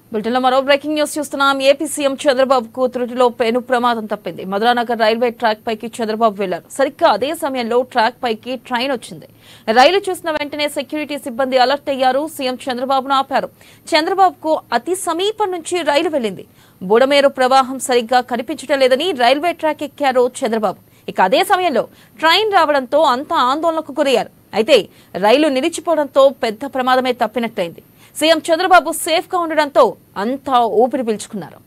బులెటిన్లో మరో breaking news చూస్తున్నాం ఏపీ సీఎం చంద్రబాబుకు త్రుటిలో పెను ప్రమాదం తప్పింది మధురానగర్ రైల్వే ట్రాక్ పైకి చంద్రబాబు వెళ్లారు సరిగ్గా అదే సమయంలో ట్రాక్ పైకి ట్రైన్ వచ్చింది రైలు చూసిన వెంటనే సెక్యూరిటీ సిబ్బంది అలర్ట్ అయ్యారు సీఎం చంద్రబాబును ఆపారు చంద్రబాబుకు అతి సమీపం నుంచి రైలు వెళ్ళింది బుడమేరు ప్రవాహం సరిగ్గా కనిపించడం లేదని రైల్వే ట్రాక్ ఎక్కారు చంద్రబాబు ఇక అదే సమయంలో ట్రైన్ రావడంతో అంతా ఆందోళనకు గురయ్యారు అయితే రైలు నిలిచిపోవడంతో పెద్ద ప్రమాదమే తప్పినట్లయింది సీఎం చంద్రబాబు సేఫ్ గా ఉండడంతో అంతా ఊపిరి పీల్చుకున్నారు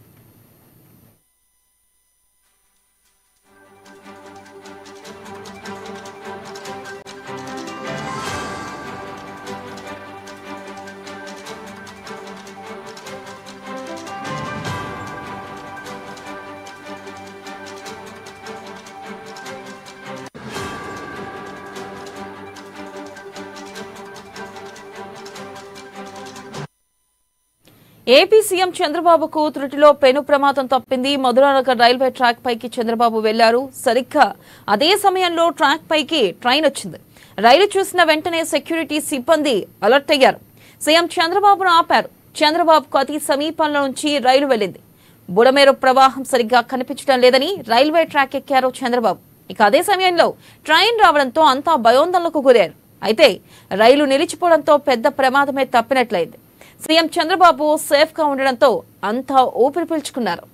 ఏపీ సీఎం చంద్రబాబుకు త్రుటిలో పెను ప్రమాదం తప్పింది మధురానగర్ రైల్వే ట్రాక్ పైకి చంద్రబాబు వెళ్లారు సరిగ్గా అదే సమయంలో ట్రాక్ పైకి ట్రైన్ వచ్చింది రైలు చూసిన వెంటనే సెక్యూరిటీ సిబ్బంది అలర్ట్ అయ్యారు సీఎం చంద్రబాబును ఆపారు చంద్రబాబుకు అతి సమీపంలో నుంచి రైలు వెళ్ళింది బుడమేరు ప్రవాహం సరిగ్గా కనిపించడం లేదని రైల్వే ట్రాక్ ఎక్కారు చంద్రబాబు ఇక అదే సమయంలో ట్రైన్ రావడంతో అంతా భయోందనలకు గురారు అయితే రైలు నిలిచిపోవడంతో పెద్ద ప్రమాదమే తప్పినట్లయింది సీఎం చంద్రబాబు సేఫ్ గా ఉండడంతో అంతా ఊపిరి పీల్చుకున్నారు